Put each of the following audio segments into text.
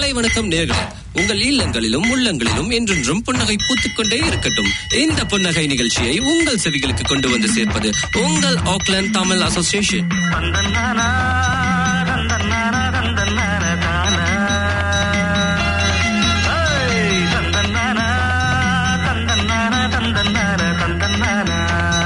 காலை வணக்கம் நேர்களே உங்கள் இல்லங்களிலும் உள்ளங்களிலும் என்றென்றும் புன்னகை பூத்துக்கொண்டே இருக்கட்டும் இந்த புன்னகை நிகழ்ச்சியை உங்கள் செவிகளுக்கு கொண்டு வந்து சேர்ப்பது உங்கள் ஆக்லாந்து தமிழ் அசோசியேஷன் தந்தன்னானா தந்தன்னானா தந்தன்னானா தானா ஏய், தந்தன்னானா தந்தன்னானா தந்தன்னானா தந்தன்னானா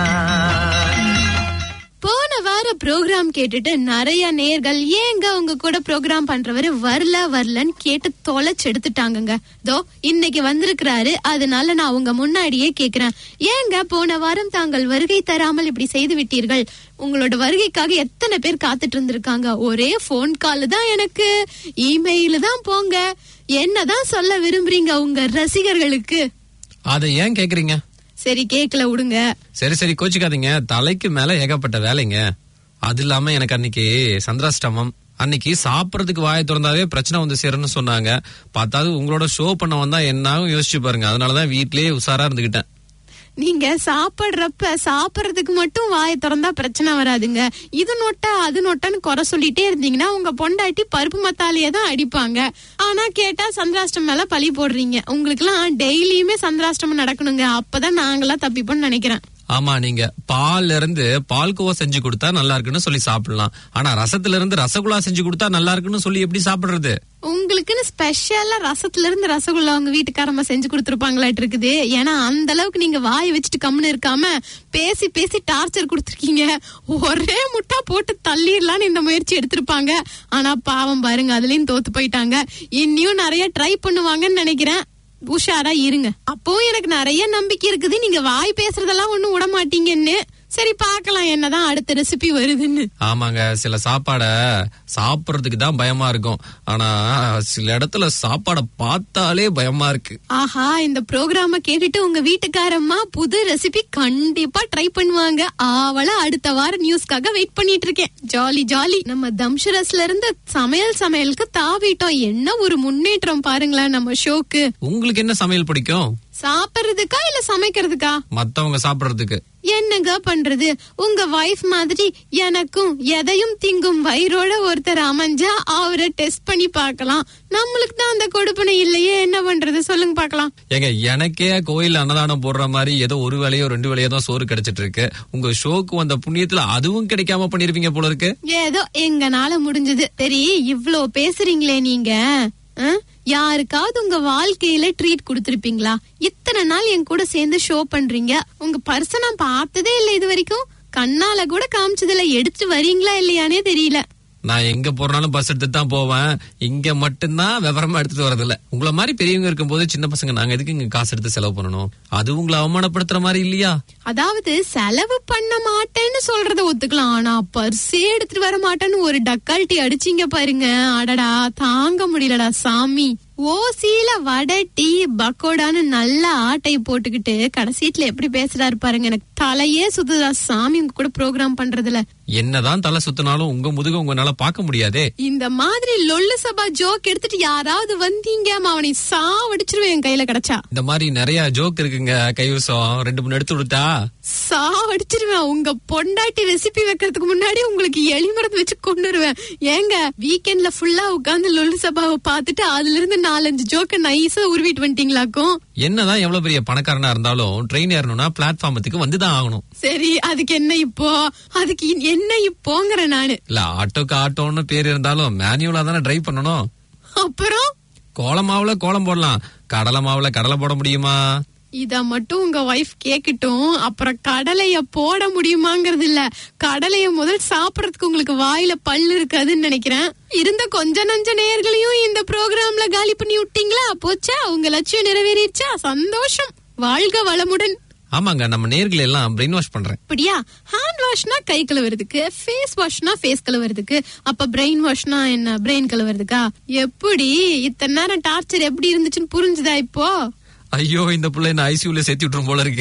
போன வார ப்ரோக்ராம் கேட்டுட்டு நிறைய நேர்கள் ஏங்க உங்க கூட ப்ரோக்ராம் பண்றவரு வரல வரலன்னு கேட்டு தொலைச்சு எடுத்துட்டாங்கங்க தோ இன்னைக்கு வந்திருக்கிறாரு அதனால நான் உங்க முன்னாடியே கேக்குறேன் ஏங்க போன வாரம் தாங்கள் வருகை தராமல் இப்படி செய்து விட்டீர்கள் உங்களோட வருகைக்காக எத்தனை பேர் காத்துட்டு இருந்திருக்காங்க ஒரே போன் கால் தான் எனக்கு இமெயில் தான் போங்க என்னதான் சொல்ல விரும்புறீங்க உங்க ரசிகர்களுக்கு அதை ஏன் கேக்குறீங்க சரி கேக்கல விடுங்க சரி சரி கோச்சிக்காதீங்க தலைக்கு மேல ஏகப்பட்ட வேலைங்க அது இல்லாம எனக்கு அன்னைக்கு சந்திராஷ்டமம் அன்னைக்கு சாப்பிடறதுக்கு வாயை திறந்தாவே பிரச்சனை வந்து சேரும்னு சொன்னாங்க பார்த்தாது உங்களோட ஷோ பண்ண வந்தா என்னாகும் யோசிச்சு பாருங்க அதனாலதான் வீட்லயே உஷாரா இருந்துகிட்டேன் நீங்க சாப்பிடுறப்ப சாப்பிடுறதுக்கு மட்டும் வாயை திறந்தா பிரச்சனை வராதுங்க இது நொட்டா அது நொட்டான்னு குறை சொல்லிட்டே இருந்தீங்கன்னா உங்க பொண்டாட்டி பருப்பு மத்தாலேயே தான் அடிப்பாங்க ஆனா கேட்டா சந்திராஷ்டம் மேல பழி போடுறீங்க உங்களுக்கு எல்லாம் டெய்லியுமே சந்திராஷ்டமம் நடக்கணுங்க அப்பதான் நாங்களாம் தப்பிப்போம்னு நினைக்கிறேன் ஆமா நீங்க பால்ல இருந்து பால்கோவா செஞ்சு கொடுத்தா நல்லா இருக்குன்னு சொல்லி சாப்பிடலாம் ஆனா ரசத்துல இருந்து ரசகுல்லா செஞ்சு கொடுத்தா நல்லா இருக்குன்னு சொல்லி எப்படி சாப்பிடுறது உங்களுக்குன்னு ஸ்பெஷலா ரசத்துல இருந்து ரசகுல்லா உங்க வீட்டுக்காரம்மா செஞ்சு கொடுத்துருப்பாங்களாட்டு இருக்குது ஏன்னா அந்த அளவுக்கு நீங்க வாயை வச்சுட்டு கம்முன்னு இருக்காம பேசி பேசி டார்ச்சர் கொடுத்துருக்கீங்க ஒரே முட்டா போட்டு தள்ளிடலான்னு இந்த முயற்சி எடுத்திருப்பாங்க ஆனா பாவம் பாருங்க அதுலயும் தோத்து போயிட்டாங்க இன்னியும் நிறைய ட்ரை பண்ணுவாங்கன்னு நினைக்கிறேன் உஷாரா இருங்க அப்போ எனக்கு நிறைய நம்பிக்கை இருக்குது நீங்க வாய் பேசுறதெல்லாம் ஒண்ணும் விட மாட்டீங்கன்னு சரி பார்க்கலாம் என்னதான் அடுத்த ரெசிபி வருதுன்னு ஆமாங்க சில சாப்பாட சாப்பிடுறதுக்கு தான் பயமா இருக்கும் ஆனா சில இடத்துல சாப்பாட பார்த்தாலே பயமா இருக்கு ஆஹா இந்த ப்ரோக்ராம கேட்டுட்டு உங்க வீட்டுக்காரம்மா புது ரெசிபி கண்டிப்பா ட்ரை பண்ணுவாங்க ஆவல அடுத்த வாரம் நியூஸ்க்காக வெயிட் பண்ணிட்டு இருக்கேன் ஜாலி ஜாலி நம்ம தம்ஷரஸ்ல இருந்து சமையல் சமையலுக்கு தாவிட்டோம் என்ன ஒரு முன்னேற்றம் பாருங்களேன் நம்ம ஷோக்கு உங்களுக்கு என்ன சமையல் பிடிக்கும் சாப்பிடுறதுக்கா இல்ல சமைக்கிறதுக்கா மத்தவங்க சாப்பிடுறதுக்கு என்னங்க பண்றது உங்க வைஃப் மாதிரி எனக்கும் எதையும் திங்கும் வயிறோட ஒருத்தர் அமைஞ்சா அவரை டெஸ்ட் பண்ணி பார்க்கலாம் நம்மளுக்கு தான் அந்த கொடுப்பனை இல்லையே என்ன பண்றது சொல்லுங்க பார்க்கலாம் ஏங்க எனக்கே கோயில் அன்னதானம் போடுற மாதிரி ஏதோ ஒரு வேலையோ ரெண்டு வேலையோ தான் சோறு கிடைச்சிட்டு இருக்கு உங்க ஷோக்கு வந்த புண்ணியத்துல அதுவும் கிடைக்காம பண்ணிருப்பீங்க போல இருக்கு ஏதோ எங்கனால முடிஞ்சது சரி இவ்ளோ பேசுறீங்களே நீங்க ஆ? யாருக்காவது உங்க வாழ்க்கையில ட்ரீட் கொடுத்திருப்பீங்களா இத்தனை நாள் என் கூட சேர்ந்து ஷோ பண்றீங்க உங்க பர்சன் நான் பார்த்ததே இல்ல இது வரைக்கும் கண்ணால கூட காமிச்சதுல எடுத்துட்டு வரீங்களா இல்லையானே தெரியல நான் எங்க போறனாலும் பஸ் எடுத்துட்டு தான் போவேன் இங்க மட்டும்தான் விவரமா எடுத்துட்டு வரது இல்ல உங்கள மாதிரி பெரியவங்க இருக்கும்போது சின்ன பசங்க நாங்க எதுக்கு இங்க காசு எடுத்து செலவு பண்ணணும் அது உங்களை அவமானப்படுத்துற மாதிரி இல்லையா அதாவது செலவு பண்ண மாட்டேன்னு சொல்றத ஒத்துக்கலாம் ஆனா பர்ஸே எடுத்துட்டு வர மாட்டேன்னு ஒரு டக்கால்ட்டி அடிச்சீங்க பாருங்க அடடா தாங்க முடியலடா சாமி ஓசியில வடை டீ பக்கோடான்னு நல்ல ஆட்டைய போட்டுக்கிட்டு கடைசீட்ல எப்படி பேசுறாரு பாருங்க எனக்கு தலையே சுத்துதா சாமி உங்க கூட ப்ரோக்ராம் பண்றதுல என்னதான் தலை சுத்தினாலும் உங்க முதுக உங்களால பார்க்க முடியாதே இந்த மாதிரி லொல்லு சபா ஜோக் எடுத்துட்டு யாராவது வந்தீங்க அவனை சாவடிச்சிருவேன் என் கையில கிடைச்சா இந்த மாதிரி நிறைய ஜோக் இருக்குங்க கைவசம் ரெண்டு மூணு எடுத்து கொடுத்தா சாவடிச்சிருவேன் உங்க பொண்டாட்டி ரெசிபி வைக்கிறதுக்கு முன்னாடி உங்களுக்கு எலிமரத்து வச்சு கொண்டுருவேன் ஏங்க வீக்கெண்ட்ல ஃபுல்லா உட்கார்ந்து லொல்லு சபாவை பார்த்துட்டு அதுல இருந்து நாலஞ்சு ஜோக்க நைஸா உருவிட்டு வந்துட்டீங்களாக்கும் என்னதான் எவ்வளவு பெரிய பணக்காரனா இருந்தாலும் ட்ரெயின் ஏறணும்னா பிளாட்ஃபார்மத்துக்கு வந்துதான் ஆகணும் சரி அதுக்கு என்ன இப்போ அதுக்கு இ- என்ன இப்போங்கிற நானு இல்ல ஆட்டோக்கு ஆட்டோன்னு பேர் இருந்தாலும் மேனுவலா தானே டிரைவ் பண்ணணும் அப்புறம் கோலம் மாவுல கோலம் போடலாம் கடலை மாவுல கடலை போட முடியுமா இத மட்டும் உங்க வைஃப் கேக்கட்டும் அப்புறம் கடலைய போட முடியுமாங்கிறது இல்ல கடலைய முதல் சாப்பிடறதுக்கு உங்களுக்கு வாயில பல்லு இருக்காதுன்னு நினைக்கிறேன் இருந்த கொஞ்ச நஞ்ச நேயர்களையும் இந்த ப்ரோக்ராம்ல காலி பண்ணி விட்டீங்களா போச்சா உங்க லட்சியம் நிறைவேறிடுச்சா சந்தோஷம் வாழ்க வளமுடன் ஆமாங்க நம்ம நேர்களை எல்லாம் பிரெயின் வாஷ் பண்றேன் அப்படியா ஹேண்ட் வாஷ்னா கை கழுவுறதுக்கு ஃபேஸ் வாஷ்னா ஃபேஸ் கழுவுறதுக்கு அப்ப பிரெயின் வாஷ்னா என்ன பிரெயின் கழுவுறதுக்கா எப்படி இத்தனை நேரம் டார்ச்சர் எப்படி இருந்துச்சுன்னு புரிஞ்சுதா இப்போ ஐயோ இந்த பிள்ளை என்ன ஐசியூல சேர்த்து விட்டுரும் போல இருக்கே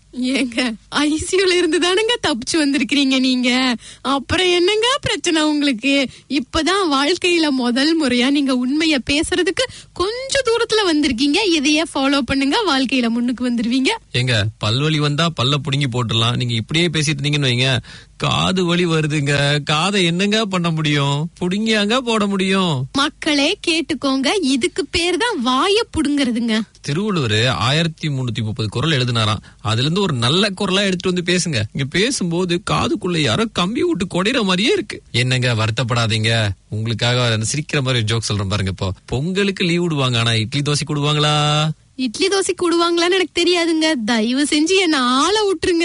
ஏங்க ஐசியூல இருந்து தானுங்க தப்பிச்சு வந்திருக்கிறீங்க நீங்க அப்புறம் என்னங்க பிரச்சனை உங்களுக்கு இப்பதான் வாழ்க்கையில முதல் முறையா நீங்க உண்மைய பேசுறதுக்கு கொஞ்ச தூரத்துல வந்திருக்கீங்க இதையே ஃபாலோ பண்ணுங்க வாழ்க்கையில முன்னுக்கு வந்துருவீங்க எங்க பல்வலி வந்தா பல்ல புடுங்கி போட்டுடலாம் நீங்க இப்படியே பேசிட்டு இருந்தீங்கன்னு வைங்க காது வலி வருதுங்க காதை என்னங்க பண்ண முடியும் புடுங்கியாங்க போட முடியும் மக்களே கேட்டுக்கோங்க இதுக்கு பேர் தான் வாய புடுங்கிறதுங்க திருவள்ளுவர் ஆயிரத்தி முன்னூத்தி முப்பது குரல் எழுதினாராம் அதுல இருந்து ஒரு நல்ல குரலா எடுத்துட்டு வந்து பேசுங்க இங்க பேசும்போது காதுக்குள்ள யாரோ கம்பி விட்டு கொடையிற மாதிரியே இருக்கு என்னங்க வருத்தப்படாதீங்க உங்களுக்காக அந்த சிரிக்கிற மாதிரி ஜோக் சொல்றேன் பாருங்க இப்போ பொங்கலுக்கு லீவ் விடுவாங்க ஆனா இட்லி தோசை கொடுவாங்களா இட்லி தோசை கூடுவாங்களான்னு எனக்கு தெரியாதுங்க தயவு செஞ்சு என்ன ஆள விட்டுருங்க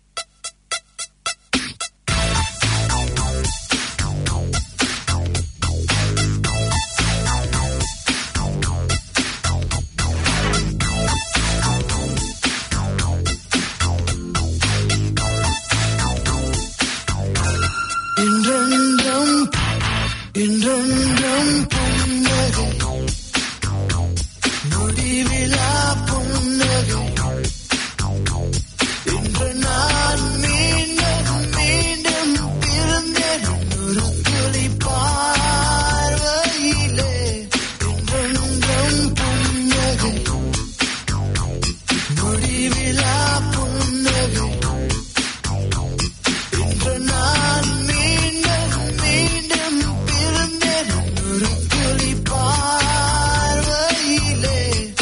என்றென்றும் என்றென்றும் புன்னகை முடிவிலா புன்னகை இன்று நான் மீண்டும் மீண்டும் பிறந்தேன் ஒரு துளி பார்வையிலே என்றென்றும் புன்னகை முடிவிலா புன்னகை இன்று நான் மீண்டும் மீண்டும் பிறந்தேன் ஒரு துளி பார்வையிலே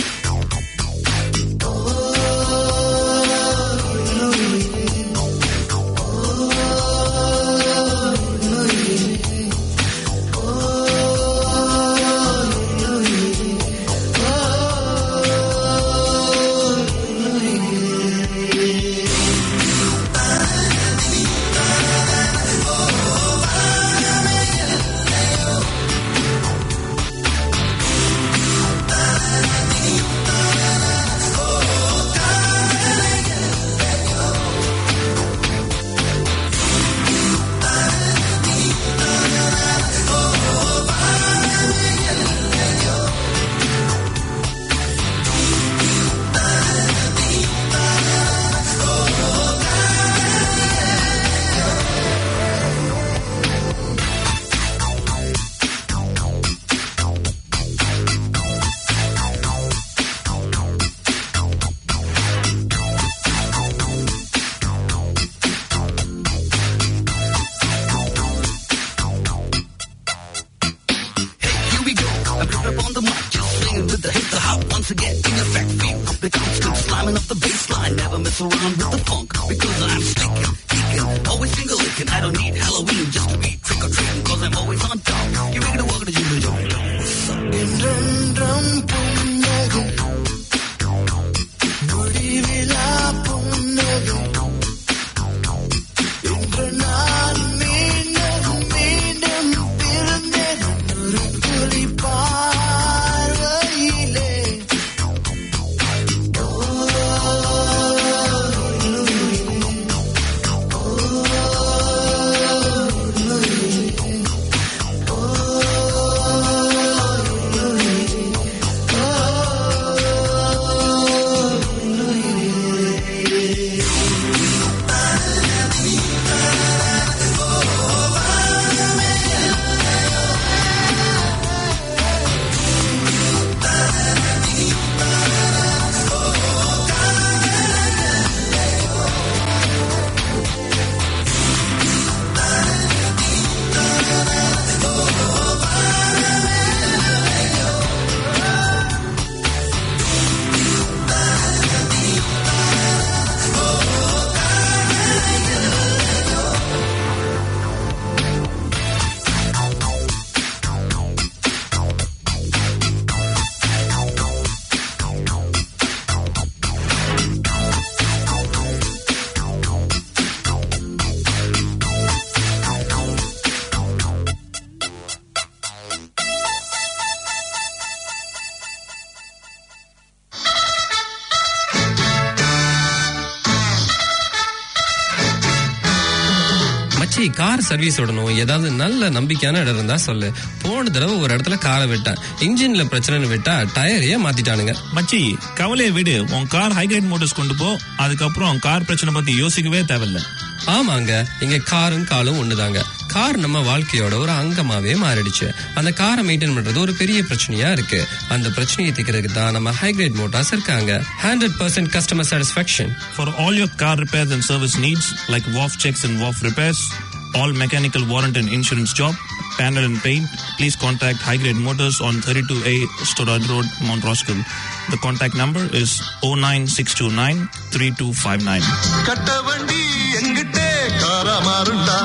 Here we go. I grip up on the mic, just swinging with the hip, the hop once again in effect. Feel the constant slamming of the bass line. Never mess around with the funk because I'm sticking, kicking, always finger licking. I don't need Halloween just to be trick or treating because I'm always on top. You make it a walk to you enjoy. என்றென்றும் புன்னகை முடிவிலா புன்னகை இன்று நான் மீண்டும் மீண்டும் பிறந்தேன் ஒரு துளி பார்வையிலே ஓ மச்சி கார் சர்வீஸ் விடணும் ஏதாவது நல்ல நம்பிக்கையான இடம் இருந்தா சொல்லு போன தடவை ஒரு இடத்துல காரை விட்டேன் இன்ஜின்ல பிரச்சனைன்னு விட்டா டயரையே மாத்திட்டானுங்க மச்சி கவலையை விடு உன் கார் ஹைகிரேட் மோட்டர்ஸ் கொண்டு போ அதுக்கப்புறம் கார் பிரச்சனை பத்தி யோசிக்கவே தேவையில்ல ஆமாங்க இங்க காரும் காலும் ஒண்ணுதாங்க கார் நம்ம வாழ்க்கையோட ஒரு அங்கமாவே மாறிடுச்சு அந்த காரை மெயின்டைன் பண்றது ஒரு பெரிய பிரச்சனையா இருக்கு அந்த பிரச்சனையை தீர்க்கிறதுக்கு தான் நம்ம ஹைகிரேட் மோட்டார்ஸ் இருக்காங்க hundred percent customer satisfaction For all your car repairs and service needs, like WAF checks and WAF repairs, all mechanical warrant and insurance job, panel and paint, please contact High Grade Motors on 32A Storad Road, Mount Roskill. The contact number is 09629 3259. கட்ட வண்டி எங்கிட்டே காரா மாறுண்டா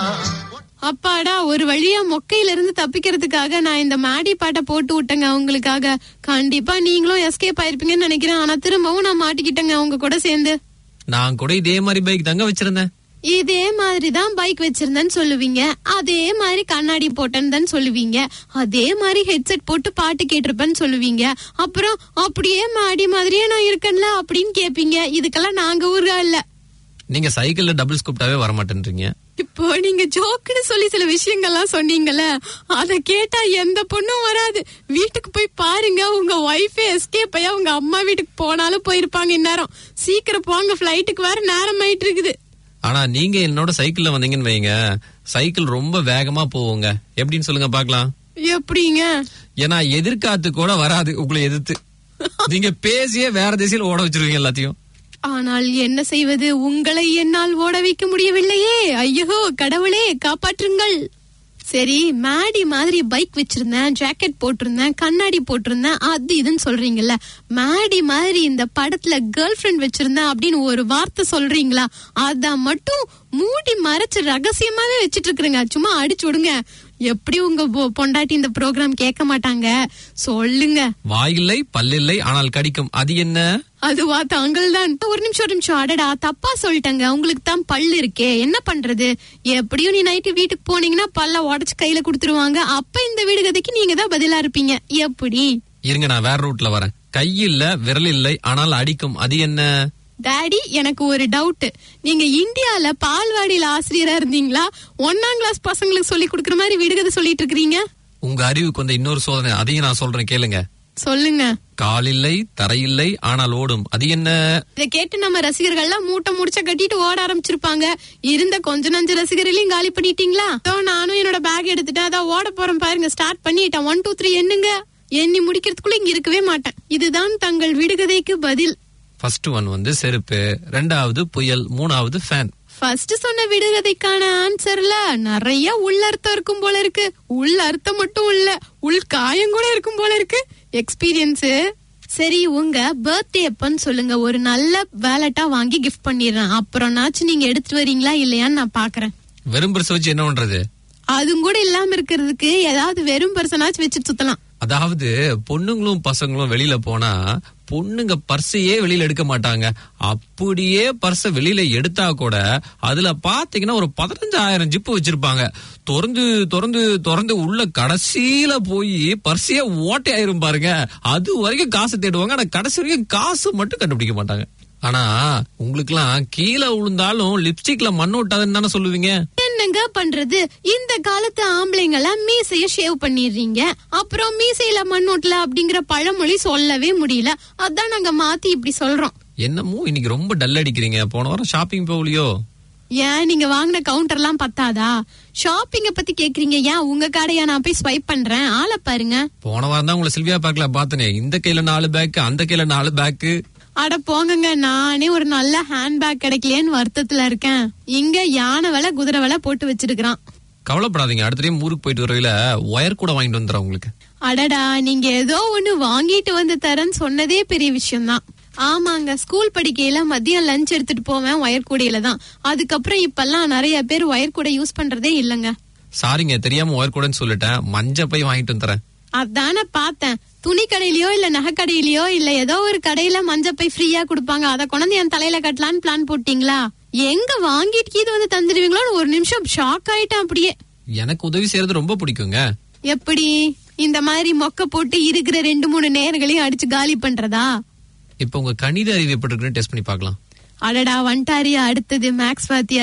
அப்பாடா ஒரு வழியா மொக்கையில இருந்து தப்பிக்கிறதுக்காக நான் இந்த மாடி பாட்டை போட்டு விட்டேங்க அவங்களுக்காக கண்டிப்பா நீங்களும் எஸ்கேப் ஆயிருப்பீங்கன்னு நினைக்கிறேன் ஆனா திரும்பவும் நான் மாட்டிக்கிட்டேங்க அவங்க கூட சேர்ந்து நான் கூட இதே மாதிரி பைக் தாங்க வச்சிருந்தேன் இதே மாதிரி தான் பைக் வச்சிருந்தேன்னு சொல்லுவீங்க அதே மாதிரி கண்ணாடி போட்டேன்னு தான் சொல்லுவீங்க அதே மாதிரி ஹெட்செட் போட்டு பாட்டு கேட்டிருப்பேன்னு சொல்லுவீங்க அப்புறம் அப்படியே மாடி மாதிரியே நான் இருக்கேன்ல அப்படின்னு கேப்பீங்க இதுக்கெல்லாம் நாங்க ஊர்கா இல்ல நீங்க சைக்கிள்ல டபுள் ஸ்கூப்டாவே வர மாட்டேன்றீங்க இப்போ நீங்க ஜோக்குன்னு சொல்லி சில விஷயங்கள்லாம் சொன்னீங்கல்ல அத கேட்டா எந்த பொண்ணும் வராது வீட்டுக்கு போய் பாருங்க உங்க ஒய்ஃபே எஸ்கேப் ஆயா உங்க அம்மா வீட்டுக்கு போனாலும் போயிருப்பாங்க இந்நேரம் சீக்கிரம் போங்க ஃபிளைட்டுக்கு வேற நேரம் ஆயிட்டு இருக்குது ஆனா நீங்க என்னோட சைக்கிள்ல வந்தீங்கன்னு வைங்க சைக்கிள் ரொம்ப வேகமா போவோங்க எப்படின்னு சொல்லுங்க பாக்கலாம் எப்படிங்க ஏன்னா எதிர்காத்து கூட வராது உங்களை எதிர்த்து நீங்க பேசியே வேற திசையில ஓட வச்சிருவீங்க எல்லாத்தையும் ஆனால் என்ன செய்வது உங்களை என்னால் ஓட வைக்க முடியவில்லையே ஐயோ கடவுளே காப்பாற்றுங்கள் சரி மாடி மாதிரி பைக் வச்சிருந்தேன் ஜாக்கெட் போட்டிருந்தேன் கண்ணாடி போட்டிருந்தேன் அது இதுன்னு சொல்றீங்கல்ல மாடி மாதிரி இந்த படத்துல கேர்ள் ஃபிரெண்ட் வச்சிருந்தேன் அப்படின்னு ஒரு வார்த்தை சொல்றீங்களா அத மட்டும் மூடி மறைச்சு ரகசியமாவே வச்சிட்டு இருக்கிறேங்க சும்மா அடிச்சு விடுங்க எப்படி உங்க பொ- பொண்டாட்டி இந்த ப்ரோக்ராம் கேட்க மாட்டாங்க சொல்லுங்க வாயில்லை பல்லில்லை ஆனால் கடிக்கும் அது என்ன அதுவா தாங்கள் தான் ஒரு நிமிஷம் ஒரு நிமிஷம் அடடா தப்பா சொல்லிட்டேங்க உங்களுக்கு தான் பல்லு இருக்கே என்ன பண்றது எப்படியும் நீ நைட்டு வீட்டுக்கு போனீங்கன்னா பல்ல உடைச்சு கையில கொடுத்துருவாங்க அப்ப இந்த வீடு கதைக்கு நீங்க தான் பதிலா இருப்பீங்க எப்படி இருங்க நான் வேற ரூட்ல வரேன் கை இல்ல விரல் இல்லை ஆனால் அடிக்கும் அது என்ன டாடி எனக்கு ஒரு டவுட் நீங்க இந்தியால பால்வாடியில ஆசிரியரா இருந்தீங்களா ஒன்னாம் கிளாஸ் பசங்களுக்கு சொல்லி கொடுக்குற மாதிரி விடுகதை சொல்லிட்டு இருக்கிறீங்க உங்க அறிவுக்கு வந்த இன்னொரு சோதனை அதையும் நான் சொல்றேன் கேளுங்க சொல்லுங்க காலில்லை தரையில்லை ஆனால் ஓடும் அது என்ன இதை கேட்டு நம்ம ரசிகர்கள்லாம் மூட்டை முடிச்ச கட்டிட்டு ஓட ஆரம்பிச்சிருப்பாங்க இருந்த கொஞ்ச நஞ்சு ரசிகர்களையும் காலி பண்ணிட்டீங்களா அதோ நானும் என்னோட பேக் எடுத்துட்டேன் அதான் ஓட போறேன் பாருங்க ஸ்டார்ட் பண்ணிட்டேன் ஒன் டூ த்ரீ என்னங்க எண்ணி முடிக்கிறதுக்குள்ள இங்க இருக்கவே மாட்டேன் இதுதான் தங்கள் விடுகதைக்கு பதில் ஃபர்ஸ்ட் ஒன் வந்து செருப்பு ரெண்டாவது புயல் மூணாவது ஃபேன் ஃபர்ஸ்ட் சொன்ன விடுகதைக்கான ஆன்சர்ல நிறைய உள்ளர்த்தம் இருக்கும் போல இருக்கு உள் அர்த்தம் மட்டும் இல்ல உள் காயம் கூட இருக்கும் போல இருக்கு எக்ஸ்பீரியன்ஸ் சரி உங்க பர்த்டே எப்பன்னு சொல்லுங்க ஒரு நல்ல வேலட்டா வாங்கி கிஃப்ட் பண்ணிடுறேன் அப்புறம்னாச்சும் நீங்க எடுத்துட்டு வரீங்களா இல்லையான்னு நான் பாக்குறேன் வெறும் பரிசு வச்சு என்ன பண்றது அதுவும் கூட இல்லாம இருக்கிறதுக்கு ஏதாவது வெறும் பர்சனாச்சும் வச்சுட்டு சுத்தலாம் அதாவது பொண்ணுங்களும் பசங்களும் வெளியில போனா பொண்ணுங்க பர்ஸையே வெளியில எடுக்க மாட்டாங்க அப்படியே பர்ஸ வெளியில எடுத்தா கூட அதுல பாத்தீங்கன்னா ஒரு பதினஞ்சாயிரம் ஜிப்பு வச்சிருப்பாங்க திறந்து திறந்து திறந்து உள்ள கடைசியில போய் பர்ஸையே ஓட்டை ஆயிரும் பாருங்க அது வரைக்கும் காசு தேடுவாங்க ஆனா கடைசி வரைக்கும் காசு மட்டும் கண்டுபிடிக்க மாட்டாங்க ஆனா உங்களுக்குலாம் கீழே விழுந்தாலும் லிப்ஸ்டிக்ல மண் ஒட்டாதுன்னு தானே சொல்லுவீங்க என்னங்க பண்றது இந்த காலத்து ஆம்பளைங்க எல்லாம் மீசைய ஷேவ் பண்ணிடுறீங்க அப்புறம் மீசையில மண்ணோட்டல அப்படிங்கிற பழமொழி சொல்லவே முடியல அதான் நாங்க மாத்தி இப்படி சொல்றோம் என்னமோ இன்னைக்கு ரொம்ப டல் அடிக்கிறீங்க போன வாரம் ஷாப்பிங் போகலையோ ஏன் நீங்க வாங்கின கவுண்டர் எல்லாம் பத்தாதா ஷாப்பிங்க பத்தி கேக்குறீங்க ஏன் உங்க கடையா நான் போய் ஸ்வைப் பண்றேன் ஆளை பாருங்க போன வாரம் தான் உங்களை சில்வியா பார்க்கல பார்த்தனே இந்த கையில நாலு பேக் அந்த கையில நாலு பேக் அட போங்கங்க நானே ஒரு நல்ல ஹேண்ட்பேக் கிடைக்கலையேன்னு வருத்தத்துல இருக்கேன் இங்க யானை விலை குதிரை விலை போட்டு வச்சிருக்கான் கவலைப்படாதீங்க அடுத்த டைம் ஊருக்கு போயிட்டு வரவையில ஒயர் கூட வாங்கிட்டு வந்துடுறேன் உங்களுக்கு அடடா நீங்க ஏதோ ஒண்ணு வாங்கிட்டு வந்து தரேன்னு சொன்னதே பெரிய விஷயம்தான் ஆமாங்க ஸ்கூல் படிக்கையில மதியம் லஞ்ச் எடுத்துட்டு போவேன் ஒயர் கூடையில தான் அதுக்கப்புறம் இப்பெல்லாம் நிறைய பேர் ஒயர் கூடை யூஸ் பண்றதே இல்லங்க சாரிங்க தெரியாம ஒயர் கூடன்னு சொல்லிட்டேன் மஞ்ச போய் வாங்கிட்டு வந்துறேன் அதானே பார்த்தேன் துணி கடையிலயோ இல்ல நகை கடையிலயோ இல்ல ஏதோ ஒரு கடையில மஞ்சப்பை ஃப்ரீயா கொடுப்பாங்க அத கொண்டாந்து என் தலையில கட்டலான்னு பிளான் போட்டீங்களா எங்க வாங்கிட்டு இது வந்து தந்துடுவீங்களோன்னு ஒரு நிமிஷம் ஷாக் ஆயிட்டேன் அப்படியே எனக்கு உதவி செய்யறது ரொம்ப பிடிக்குங்க எப்படி இந்த மாதிரி மொக்க போட்டு இருக்கிற ரெண்டு மூணு நேர்களையும் அடிச்சு காலி பண்றதா இப்ப உங்க கணித அறிவு எப்படி இருக்குன்னு டெஸ்ட் பண்ணி பார்க்கலாம் அடடா வண்டாரியா அடுத்தது மேக்ஸ் வாத்தியாரு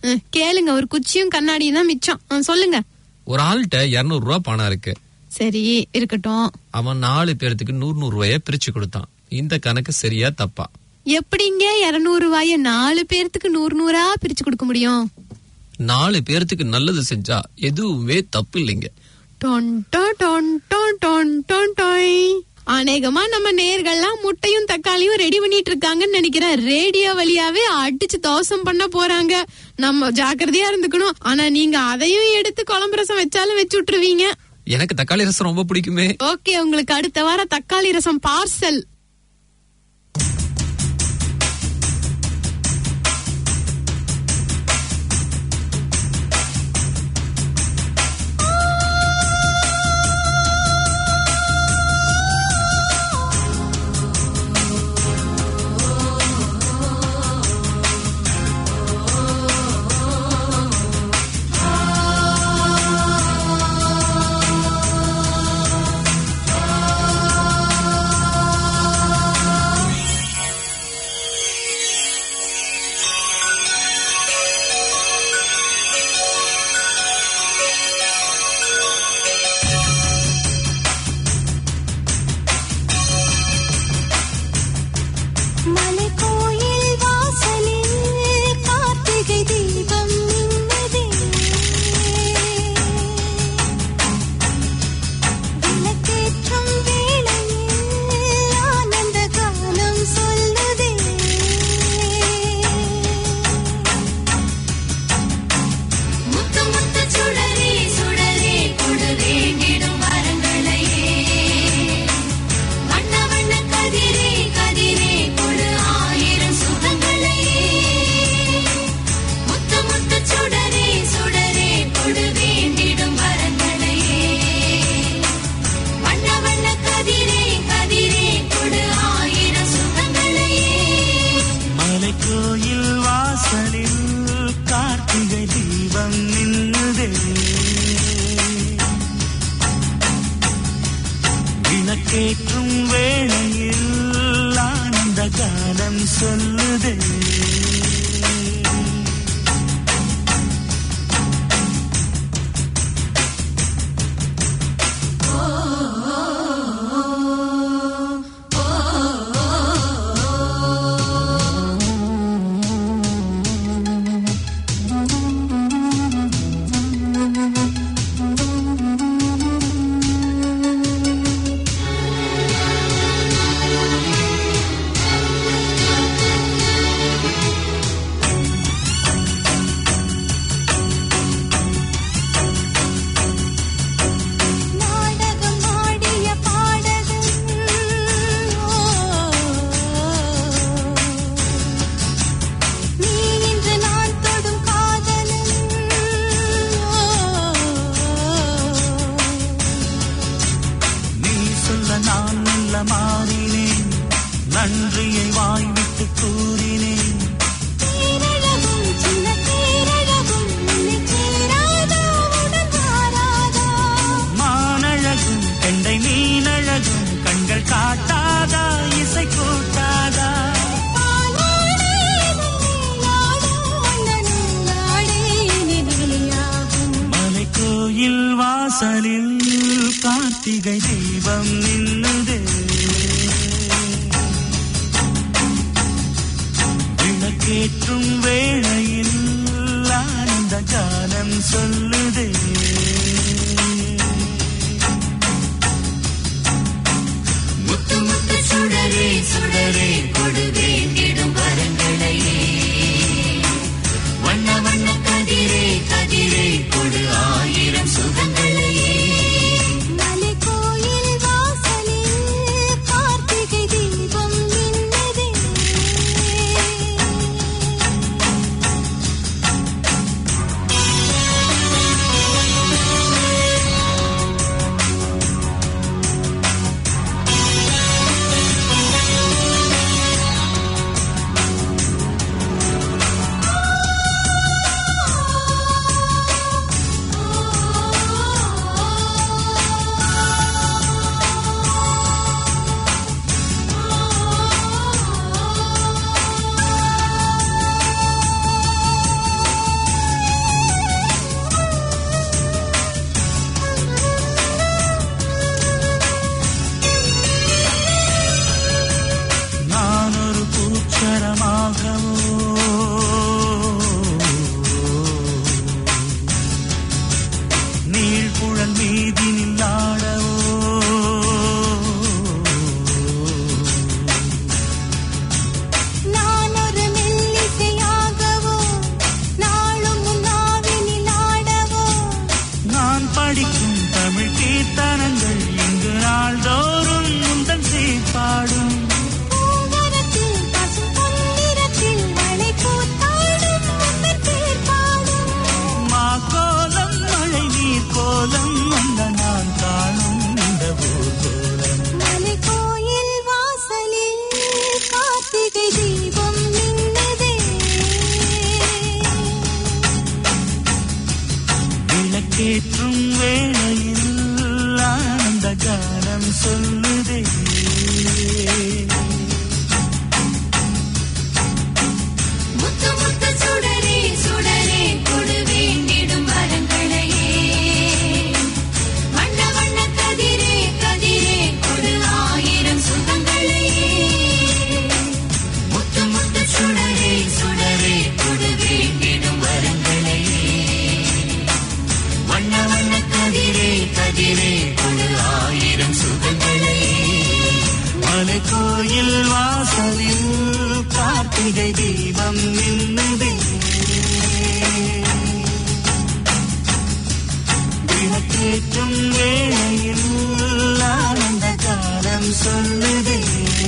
ம், கேளுங்க ஒரு குச்சியும் கண்ணாடியும் தான் மிச்சம் ம், சொல்லுங்க ஒரு ஆள்கிட்ட இருநூறு ரூபா பணம் இருக்கு சரி இருக்கட்டும் அவன் நாலு பேர்த்துக்கு நூறு நூறு ரூபாய பிரிச்சு கொடுத்தான் இந்த கணக்கு சரியா தப்பா எப்படிங்க இருநூறு ரூபாய நாலு பேர்த்துக்கு நூறு நூறா பிரிச்சு கொடுக்க முடியும் நாலு பேர்த்துக்கு நல்லது செஞ்சா எதுவுமே தப்பு இல்லைங்க டொன் டொன் டொன் டொன் டொன் டொன் டொய். அநேகமா நம்ம நேர்கள்லாம் முட்டையும் தக்காளியும் ரெடி பண்ணிட்டு இருக்காங்கன்னு நினைக்கிறேன் ரேடியோ வழியாவே அடிச்சு தோசம் பண்ண போறாங்க நம்ம ஜாக்கிரதையா இருந்துக்கணும் ஆனா நீங்க அதையும் எடுத்து குழம்பு ரசம் வச்சாலும் வச்சு விட்டுருவீங்க எனக்கு தக்காளி ரசம் ரொம்ப பிடிக்குமே ஓகே உங்களுக்கு அடுத்த வாரம் தக்காளி ரசம் பார்சல் மலைக்கோயில் வாசலில் கார்த்திகை தீபம் மின்னதே விளக்கேற்றும் வேளையில் ஆனந்த காலம் சொல்லுதே முத்து முத்து சுடரே சுடரே கொடு வேண்டிடும் வரங்களையே வண்ண வண்ண கதிரே கதிரே கொடு ஆயிரம் சுகங்களையே முத்து முத்து சுடரே சுடரே கொடு வேண்டிடும் வரங்களையே வண்ண வண்ண கதிரே கதிரே கொடு ஆயிரம் சுகங்களையே மலைக்கோயில் வாசலில் கார்த்திகை தீபம் நின்னுதே விளக்கேற்றும் வேளையில் ஆனந்த காலம் சொல்லுதே நாடகம் ஆடிய பாடகன் நீ இன்று நான் தொடும் காதலன் நீ சொல்ல நான் மெல்ல மாறினேன் நன்றியை வாய்விட்டு கூறினேன் தேரழகும் சின்ன தேரழகும் உன்னை சேராதா உடன் வாராதா மானழகும் கெண்டை மீனழகும் கண்கள் காட்டாதா இசை கூட்டாதா பாலாடே நாடும் மன்னனும் நாடே நிதியாகும் மலைக்கோயில் வாசலில் கார்த்திகை தீபம் நின்னுதே விளக்கேற்றும் வேளையில் ஆனந்த காலம் சொல்லுதே முத்து முத்து சுடரே சுடரே கொடு வேண்டிடும் வரங்களையே வண்ண வண்ண கதிரே கதிரே கொடு ஆயிரம் சுகங்களையே மலைக்கோயில் வாசலில் கார்த்திகை தீபம் மின்னதே சொல்லுதே முத்து முத்து சுடரே சுடரே கொடு வேண்டிடும் வரங்களையே வண்ண வண்ண கதிரே கதிரே கொடு ஆயிரம் சுகங்களையே முத்து முத்து சுடரே சுடரே கொடு வேண்டிடும் வரங்களையே வண்ண வண்ண கதிரே கதிரே கொடு ஆயிரம் சுகங்களையே மலை கோயில் வாசலில் கார்த்திகை தீபம் நின்னுதே விளக்கேற்றும் வேளையில் ஆனந்த காலம் சொல்லுதே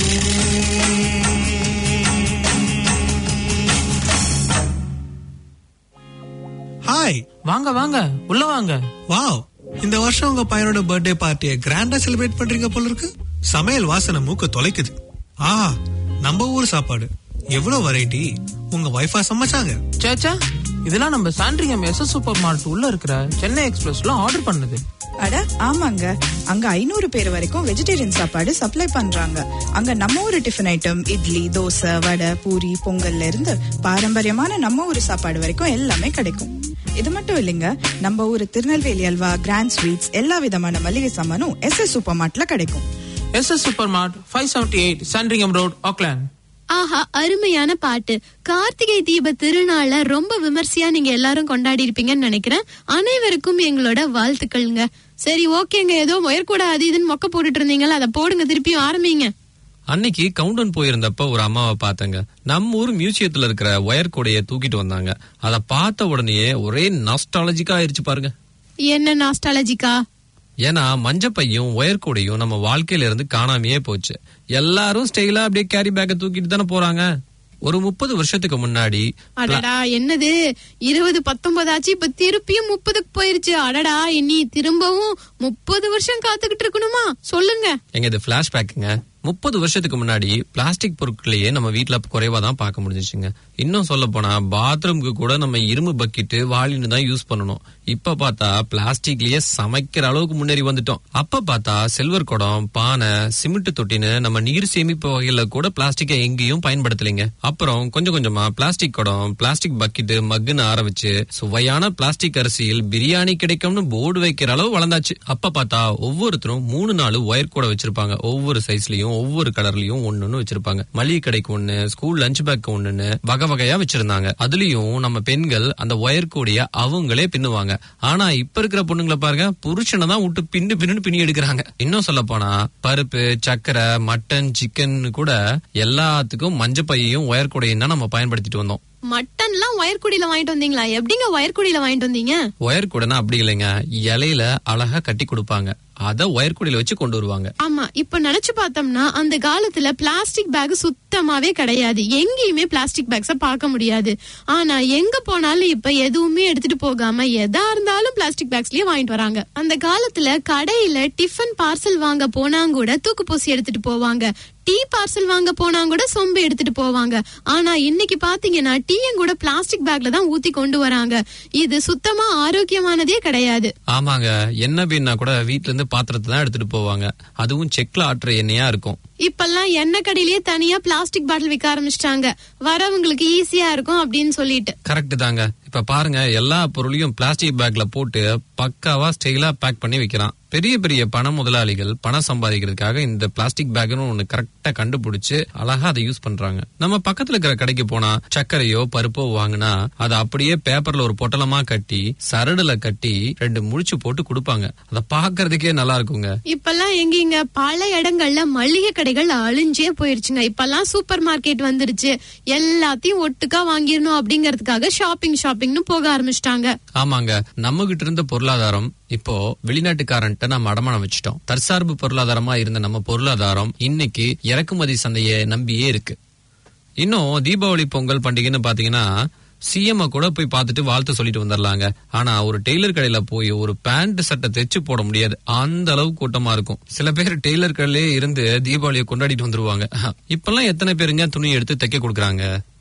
ஹாய் வாங்க வாங்க உள்ள வாங்க வாவ் இந்த வருஷம் உங்க பையனோட பர்த்டே பார்ட்டியை கிராண்டா செலிப்ரேட் பண்றீங்க போல இருக்கு சமையல் வாசனை மூக்க தொலைக்குது ஆ நம்ம ஊர் சாப்பாடு எவ்வளவு வெரைட்டி உங்க வைஃபா சமைச்சாங்க சேச்சா இதெல்லாம் நம்ம சாண்ட்ரியம் எஸ் சூப்பர் மார்ட் உள்ள இருக்கிற சென்னை எக்ஸ்பிரஸ்ல ஆர்டர் பண்ணது அட ஆமாங்க அங்க ஐநூறு பேர் வரைக்கும் வெஜிடேரியன் சாப்பாடு சப்ளை பண்றாங்க அங்க நம்ம ஊரு டிஃபன் ஐட்டம் இட்லி தோசை வடை பூரி பொங்கல்ல இருந்து பாரம்பரியமான நம்ம ஊரு சாப்பாடு வரைக்கும் எல்லாமே கிடைக்கும் இது மட்டும் இல்லைங்க நம்ம ஊரு திருநெல்வேலி அல்வா கிராண்ட் ஸ்வீட்ஸ் எல்லா விதமான மளிகை சாமானும் எஸ் எஸ் சூப்பர் மார்ட்ல கிடைக்கும் S S super mart five seventy eight Sandringham road Auckland ஆஹா அருமையான பாட்டு கார்த்திகை தீப திருநாள ரொம்ப விமர்சையா நீங்க எல்லாரும் கொண்டாடி இருப்பீங்கன்னு நினைக்கிறேன் அனைவருக்கும் எங்களோட வாழ்த்துக்கள்ங்க சரி ஓகேங்க ஏதோ முயற்கூட அது இதுன்னு மொக்க போட்டுட்டு இருந்தீங்களா அதை போடுங்க திருப்பியும் ஆரம்பிங்க அன்னைக்கு கவுண்டன் போயிருந்தப்ப ஒரு அம்மாவை பார்த்தங்க நம்ம ஊர் மியூசியத்துல இருக்கிற ஒயர் கூடைய தூக்கிட்டு வந்தாங்க அதை பார்த்த உடனேயே ஒரே நாஸ்டாலஜிக்கா ஆயிருச்சு பாருங்க என்ன நாஸ்டாலஜிக்கா ஏன்னா மஞ்சப்பையும் ஒயர் கூடையும் நம்ம வாழ்க்கையில இருந்து காணாமையே போச்சு எல்லாரும் ஸ்டைலா அப்படியே கேரி பேக்கை தூக்கிட்டு தானே போறாங்க ஒரு முப்பது வருஷத்துக்கு முன்னாடி அடடா என்னது இருபது பத்தொன்பதாச்சு இப்ப திருப்பியும் முப்பதுக்கு போயிருச்சு அடடா இனி திரும்பவும் முப்பது வருஷம் காத்துக்கிட்டு இருக்கணுமா சொல்லுங்க எங்க இது பிளாஷ்பேக்குங்க முப்பது வருஷத்துக்கு முன்னாடி பிளாஸ்டிக் பொருட்களையே நம்ம வீட்ல குறைவா தான் பார்க்க முடிஞ்சிச்சுங்க இன்னும் சொல்ல போனா பாத்ரூம்க்கு கூட நம்ம இரும்பு பக்கெட்டு வாளின்னு தான் யூஸ் பண்ணணும் இப்ப பார்த்தா பிளாஸ்டிக்லயே சமைக்கிற அளவுக்கு முன்னேறி வந்துட்டோம் அப்ப பார்த்தா சில்வர் குடம் பானை சிமெண்ட் தொட்டின்னு நம்ம நீர் சேமிப்பு வகையில கூட பிளாஸ்டிக்கை எங்கேயும் பயன்படுத்தலைங்க அப்புறம் கொஞ்சம் கொஞ்சமா பிளாஸ்டிக் குடம் பிளாஸ்டிக் பக்கெட்டு மக்குன்னு ஆரம்பிச்சு சுவையான பிளாஸ்டிக் அரிசியில் பிரியாணி கிடைக்கும்னு போர்டு வைக்கிற அளவு வளர்ந்தாச்சு அப்ப பார்த்தா ஒவ்வொருத்தரும் மூணு நாலு ஒயர் கூட வச்சிருப்பாங்க ஒவ்வொரு சைஸ்லயும் ஒவ்வொரு கலர்லயும் ஒன்னொன்னு வச்சிருப்பாங்க மளிகை கடைக்கு ஒண்ணு ஸ்கூல் லஞ்ச் பேக் ஒண்ணுன்னு வகை வகையா வச்சிருந்தாங்க அதுலயும் நம்ம பெண்கள் அந்த ஒயர் கூடிய அவங்களே பின்னுவாங்க ஆனா இப்ப இருக்கிற பொண்ணுங்களை பாருங்க புருஷனை தான் விட்டு பின்னு பின்னு பின்னி எடுக்கிறாங்க இன்னும் சொல்ல போனா பருப்பு சக்கரை மட்டன் சிக்கன் கூட எல்லாத்துக்கும் மஞ்சப்பையையும் ஒயர் கூடையும் தான் நம்ம பயன்படுத்திட்டு வந்தோம் மட்டன்லாம் ஒயர்குடியில வாங்கிட்டு வந்தீங்களா எப்படிங்க ஒயர்குடியில வாங்கிட்டு வந்தீங்க ஒயர் கூடைனா அப்படி இல்லைங்க இலையில அழகா கட்டி கொடுப்பாங்க அத ஒயர் கூடையில வச்சு கொண்டு வருவாங்க ஆமா இப்ப நினைச்சு பார்த்தோம்னா அந்த காலத்துல பிளாஸ்டிக் பேக் சுத்தமாவே கிடையாது எங்கேயுமே பிளாஸ்டிக் பேக்ஸ பார்க்க முடியாது ஆனா எங்க போனாலும் இப்ப எதுவுமே எடுத்துட்டு போகாம எதா இருந்தாலும் பிளாஸ்டிக் பேக்ஸ்லயே வாங்கிட்டு வராங்க அந்த காலத்துல கடையில டிஃபன் பார்சல் வாங்க போனா கூட தூக்கு போசி எடுத்துட்டு போவாங்க டீ பார்சல் வாங்க போனா கூட சொம்பு எடுத்துட்டு போவாங்க ஆனா இன்னைக்கு பாத்தீங்கன்னா டீயும் கூட பிளாஸ்டிக் பேக்ல தான் ஊத்தி கொண்டு வராங்க இது சுத்தமா ஆரோக்கியமானதே கிடையாது ஆமாங்க எண்ணெய் பீனா கூட வீட்ல இருந்து பாத்திரத்தை தான் எடுத்துட்டு போவாங்க அதுவும் செக்ல ஆட்டுற எண்ணெயா இருக்கும் இப்பெல்லாம் எண்ணெய் கடையிலேயே தனியா பிளாஸ்டிக் பாட்டில் விற்க ஆரம்பிச்சிட்டாங்க வரவங்களுக்கு ஈஸியா இருக்கும் அப்படின்னு சொல்லிட்டு கரெக்ட் தாங்க இப்ப பாருங்க எல்லா பொருளையும் பிளாஸ்டிக் பேக்ல போட்டு பக்காவா ஸ்டைலா பேக் பண்ணி வைக்கிறான் பெரிய பெரிய பண முதலாளிகள் பணம் சம்பாதிக்கிறதுக்காக இந்த பிளாஸ்டிக் பேக்னு ஒண்ணு கரெக்டா கண்டுபிடிச்சு அழகா அதை யூஸ் பண்றாங்க நம்ம பக்கத்துல இருக்கிற கடைக்கு போனா சர்க்கரையோ பருப்போ வாங்கினா அதை அப்படியே பேப்பர்ல ஒரு பொட்டலமா கட்டி சரடுல கட்டி ரெண்டு முடிச்சு போட்டு கொடுப்பாங்க அதை பாக்குறதுக்கே நல்லா இருக்குங்க இப்பெல்லாம் எங்கீங்க பல இடங்கள்ல மளிகை கடைகள் அழிஞ்சே போயிருச்சுங்க இப்பெல்லாம் சூப்பர் மார்க்கெட் வந்துருச்சு எல்லாத்தையும் ஒட்டுக்கா வாங்கிடணும் அப்படிங்கறதுக்காக ஷாப்பிங் ஷாப்பிங்னு போக ஆரம்பிச்சிட்டாங்க ஆமாங்க நம்ம கிட்ட இருந்த பொருளாதாரம் இப்போ வெளிநாட்டுக்காரன்ட்ட நம்ம அடமானம் வச்சுட்டோம் தற்சார்பு பொருளாதாரமா இருந்த நம்ம பொருளாதாரம் இன்னைக்கு இறக்குமதி சந்தையை நம்பியே இருக்கு இன்னும் தீபாவளி பொங்கல் பண்டிகைன்னு பாத்தீங்கன்னா சிஎம் கூட போய் பார்த்துட்டு வாழ்த்து சொல்லிட்டு வந்துடலாங்க ஆனா ஒரு டெய்லர் கடையில போய் ஒரு பேண்ட் சட்டை தைச்சு போட முடியாது அந்த அளவு கூட்டமா இருக்கும் சில பேர் டெய்லர் கடையிலே இருந்து தீபாவளியை கொண்டாடிட்டு வந்துருவாங்க இப்பெல்லாம் எத்தனை பேருங்க துணி எடுத்து தைக்க கொடுக்குறாங்க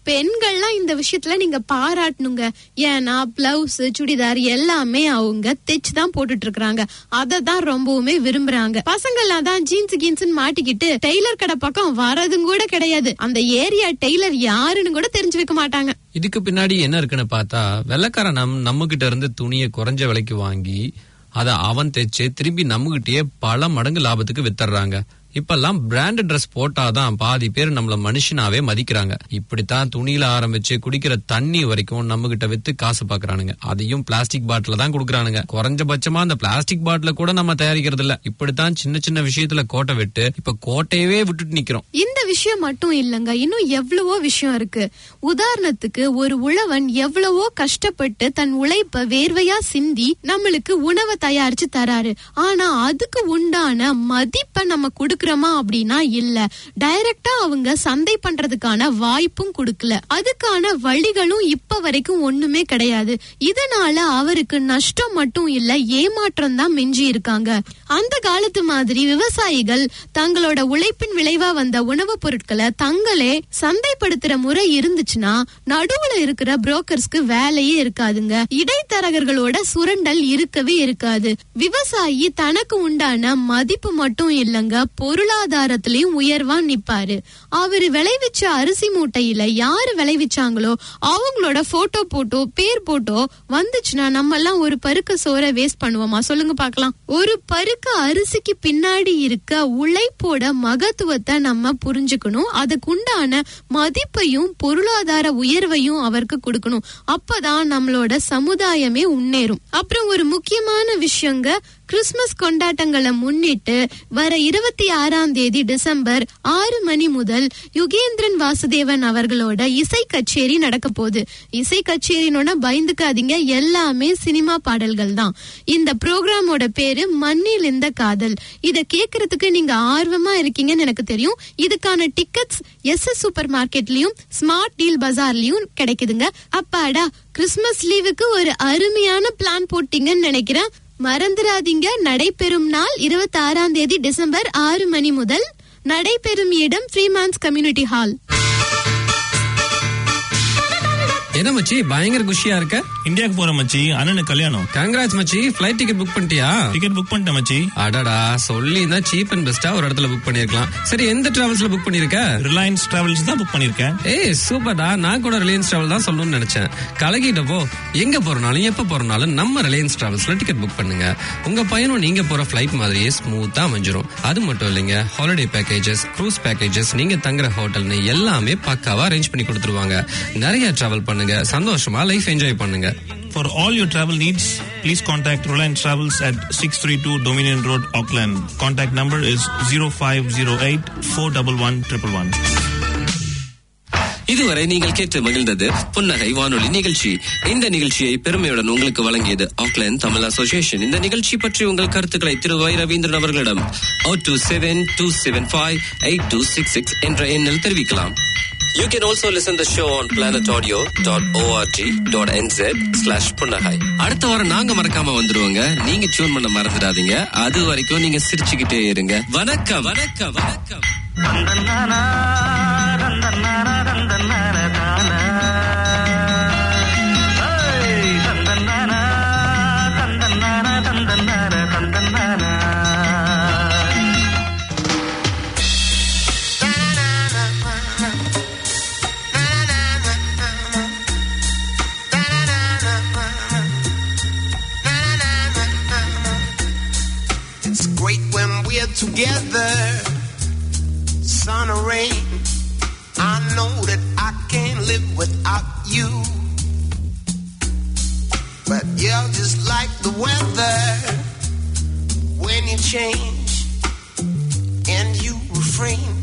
பெண்கள்லாம் இந்த விஷயத்துல நீங்க பாராட்டணுங்க ஏன்னா பிளவுஸ் சுடிதார் எல்லாமே அவங்க தைச்சு தான் போட்டுட்டு இருக்காங்க அதை தான் ரொம்பவுமே விரும்புறாங்க பசங்கள்லாம் தான் ஜீன்ஸ் கீன்ஸ் மாட்டிக்கிட்டு டெய்லர் கடை பக்கம் வரதும் கூட கிடையாது அந்த ஏரியா டெய்லர் யாருன்னு கூட தெரிஞ்சு வைக்க மாட்டாங்க இதுக்கு பின்னாடி என்ன இருக்குன்னு பார்த்தா வெள்ளக்காரன் நம் நம்ம கிட்ட இருந்து துணியை குறைஞ்ச விலைக்கு வாங்கி அதை அவன் தைச்சு திரும்பி நம்மகிட்டயே பல மடங்கு லாபத்துக்கு வித்துறாங்க இப்பெல்லாம் பிராண்ட் ட்ரெஸ் போட்டாதான் பாதி பேர் நம்மள மனுஷனாவே மதிக்கிறாங்க இப்படித்தான் துணியில ஆரம்பிச்சு குடிக்கிற தண்ணி வரைக்கும் நம்ம கிட்ட வித்து காசு பாக்குறானுங்க அதையும் பிளாஸ்டிக் பாட்டில தான் குடுக்கறானுங்க குறைஞ்சபட்சமா அந்த பிளாஸ்டிக் பாட்டில கூட நம்ம தயாரிக்கிறது இல்ல இப்படித்தான் சின்ன சின்ன விஷயத்துல கோட்டை விட்டு இப்ப கோட்டையவே விட்டுட்டு நிக்கிறோம் இந்த விஷயம் மட்டும் இல்லங்க இன்னும் எவ்வளவோ விஷயம் இருக்கு உதாரணத்துக்கு ஒரு உழவன் எவ்வளவோ கஷ்டப்பட்டு தன் உழைப்ப வேர்வையா சிந்தி நம்மளுக்கு உணவை தயாரிச்சு தராரு ஆனா அதுக்கு உண்டான மதிப்பை நம்ம கொடுக்கறோமா அப்படின்னா இல்ல டைரக்டா அவங்க சந்தை பண்றதுக்கான வாய்ப்பும் கொடுக்கல அதுக்கான வழிகளும் இப்ப வரைக்கும் ஒண்ணுமே கிடையாது இதனால அவருக்கு நஷ்டம் மட்டும் இல்ல ஏமாற்றம் தான் மிஞ்சி இருக்காங்க அந்த காலத்து மாதிரி விவசாயிகள் தங்களோட உழைப்பின் விளைவா வந்த உணவுப் பொருட்களை தங்களே சந்தைப்படுத்துற முறை இருந்துச்சுன்னா நடுவுல இருக்கிற புரோக்கர்ஸ்க்கு வேலையே இருக்காதுங்க இடைத்தரகர்களோட சுரண்டல் இருக்கவே இருக்காது விவசாயி தனக்கு உண்டான மதிப்பு மட்டும் இல்லங்க பொருளாதாரத்திலயும் உயர்வா நிப்பாரு அவரு விளைவிச்ச அரிசி மூட்டையில யாரு விளைவிச்சாங்களோ அவங்களோட போட்டோ போட்டோ பேர் போட்டோ வந்துச்சுன்னா நம்ம எல்லாம் ஒரு பருக்க சோற வேஸ்ட் பண்ணுவோமா சொல்லுங்க பார்க்கலாம் ஒரு பருக்க அரிசிக்கு பின்னாடி இருக்க உழைப்போட மகத்துவத்தை நம்ம புரிஞ்சுக்கணும் அதுக்குண்டான மதிப்பையும் பொருளாதார உயர்வையும் அவருக்கு கொடுக்கணும் அப்பதான் நம்மளோட சமுதாயமே முன்னேறும் அப்புறம் ஒரு முக்கியமான விஷயங்க கிறிஸ்துமஸ் கொண்டாட்டங்களை முன்னிட்டு வர இருபத்தி ஆறாம் தேதி டிசம்பர் ஆறு மணி முதல் யுகேந்திரன் வாசுதேவன் அவர்களோட இசை கச்சேரி நடக்க போகுது இசை கச்சேரினோட பயந்துக்காதீங்க எல்லாமே சினிமா பாடல்கள் தான் இந்த ப்ரோக்ராமோட பேரு மண்ணில் இந்த காதல் இத கேக்குறதுக்கு நீங்க ஆர்வமா இருக்கீங்கன்னு எனக்கு தெரியும் இதுக்கான டிக்கெட்ஸ் எஸ் எஸ் சூப்பர் மார்க்கெட்லயும் ஸ்மார்ட் டீல் பஜார்லயும் கிடைக்குதுங்க அப்பாடா கிறிஸ்துமஸ் லீவுக்கு ஒரு அருமையான பிளான் போட்டீங்கன்னு நினைக்கிறேன் மறந்துடாதீங்க நடைபெறும் நாள் இருபத்தி ஆறாம் தேதி டிசம்பர் ஆறு மணி முதல் நடைபெறும் இடம் ஃப்ரீமான்ஸ் கம்யூனிட்டி ஹால் என்ன மச்சி பயங்கர குஷியா இருக்க இந்தியாவுக்கு போற மச்சி அண்ணனுக்கு கல்யாணம் கங்கராஜ் மச்சி ஃபிளைட் டிக்கெட் புக் பண்ணிட்டியா டிக்கெட் புக் பண்ணிட்டேன் மச்சி அடடா சொல்லி தான் சீப் அண்ட் பெஸ்டா ஒரு இடத்துல புக் பண்ணிருக்கலாம் சரி எந்த டிராவல்ஸ்ல புக் பண்ணிருக்க ரிலையன்ஸ் டிராவல்ஸ் தான் புக் பண்ணிருக்கேன் ஏய் சூப்பர்டா நான் கூட ரிலையன்ஸ் டிராவல் தான் சொல்லணும்னு நினைச்சேன் கலகிட்டப்போ எங்க போறனாலும் எப்ப போறனாலும் நம்ம ரிலையன்ஸ் டிராவல்ஸ்ல டிக்கெட் புக் பண்ணுங்க உங்க பயணம் நீங்க போற ஃபிளைட் மாதிரியே ஸ்மூத்தா அமைஞ்சிரும் அது மட்டும் இல்லைங்க ஹாலிடே பேக்கேஜஸ் க்ரூஸ் பேக்கேஜஸ் நீங்க தங்குற ஹோட்டல்னு எல்லாமே பக்காவா அரேஞ்ச் பண்ணி கொடுத்துருவாங்க நிறைய டிராவல் பண்ணுங்க சந்தோஷமா லைஃப் என்ஜாய் பண்ணுங்க For all your travel needs, please contact Reliance Travels at 632 Dominion Road, Auckland. Contact number is 0508 411 111. இதுவரை நீங்கள் கேட்டு மகிழ்ந்தது புன்னகை வானொலி நிகழ்ச்சி இந்த நிகழ்ச்சியை பெருமையுடன் உங்களுக்கு வழங்கியது ஆக்லாந்து தமிழ் அசோசியேஷன் இந்த நிகழ்ச்சி பற்றி உங்கள் கருத்துக்களை திரு வை ரவீந்திரன் அவர்களிடம் two seven two seven five eight two six six என்ற எண்ணில் தெரிவிக்கலாம் You can also listen the show on planetaudio.org.nz slash புன்னகை அடுத்த வாரம் நாங்க மறக்காம வந்துருவோங்க நீங்க டியூன் பண்ண மறந்துடாதீங்க அது வரைக்கும் நீங்க சிரிச்சுக்கிட்டே இருங்க வணக்கம் வணக்கம் வணக்கம் It's great when we're together, sun or rain. I know that I can't live without you. But you're just like the weather when you change and you refrain